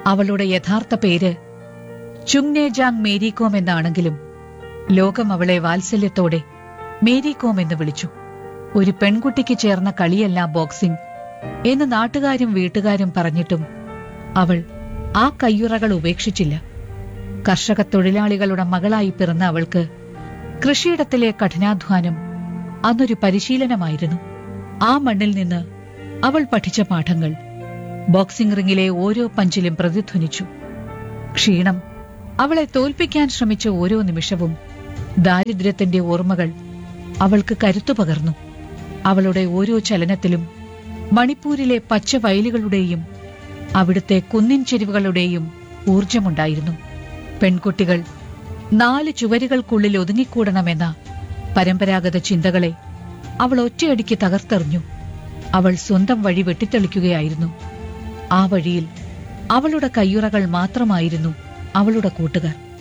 അവളുടെ യഥാർത്ഥ പേര് ചുങ്നേജാങ് മേരികോം എന്നാണെങ്കിലും ലോകം അവളെ വാത്സല്യത്തോടെ മേരികോം എന്ന് വിളിച്ചു ഒരു പെൺകുട്ടിക്ക് ചേർന്ന കളിയല്ല ബോക്സിംഗ് എന്ന് നാട്ടുകാരും വീട്ടുകാരും പറഞ്ഞിട്ടും അവൾ ആ കയ്യുറകൾ ഉപേക്ഷിച്ചില്ല കർഷക തൊഴിലാളികളുടെ മകളായി പിറന്ന അവൾക്ക് കൃഷിയിടത്തിലെ കഠിനാധ്വാനം അന്നൊരു പരിശീലനമായിരുന്നു ആ മണ്ണിൽ നിന്ന് അവൾ പഠിച്ച പാഠങ്ങൾ ബോക്സിംഗ് റിങ്ങിലെ ഓരോ പഞ്ചിലും പ്രതിധ്വനിച്ചു ക്ഷീണം അവളെ തോൽപ്പിക്കാൻ ശ്രമിച്ച ഓരോ നിമിഷവും ദാരിദ്ര്യത്തിന്റെ ഓർമ്മകൾ അവൾക്ക് കരുത്തു പകർന്നു അവളുടെ ഓരോ ചലനത്തിലും മണിപ്പൂരിലെ പച്ച വയലുകളുടെയും അവിടുത്തെ കുന്നിൻ ചെരുവുകളുടെയും ഊർജമുണ്ടായിരുന്നു പെൺകുട്ടികൾ നാല് ചുവരുകൾക്കുള്ളിൽ ഒതുങ്ങിക്കൂടണമെന്ന പരമ്പരാഗത ചിന്തകളെ അവൾ ഒറ്റയടിക്ക് തകർത്തെറിഞ്ഞു അവൾ സ്വന്തം വഴി വെട്ടിത്തെളിക്കുകയായിരുന്നു ആ വഴിയിൽ അവളുടെ കയ്യുറകൾ മാത്രമായിരുന്നു അവളുടെ കൂട്ടുകാർ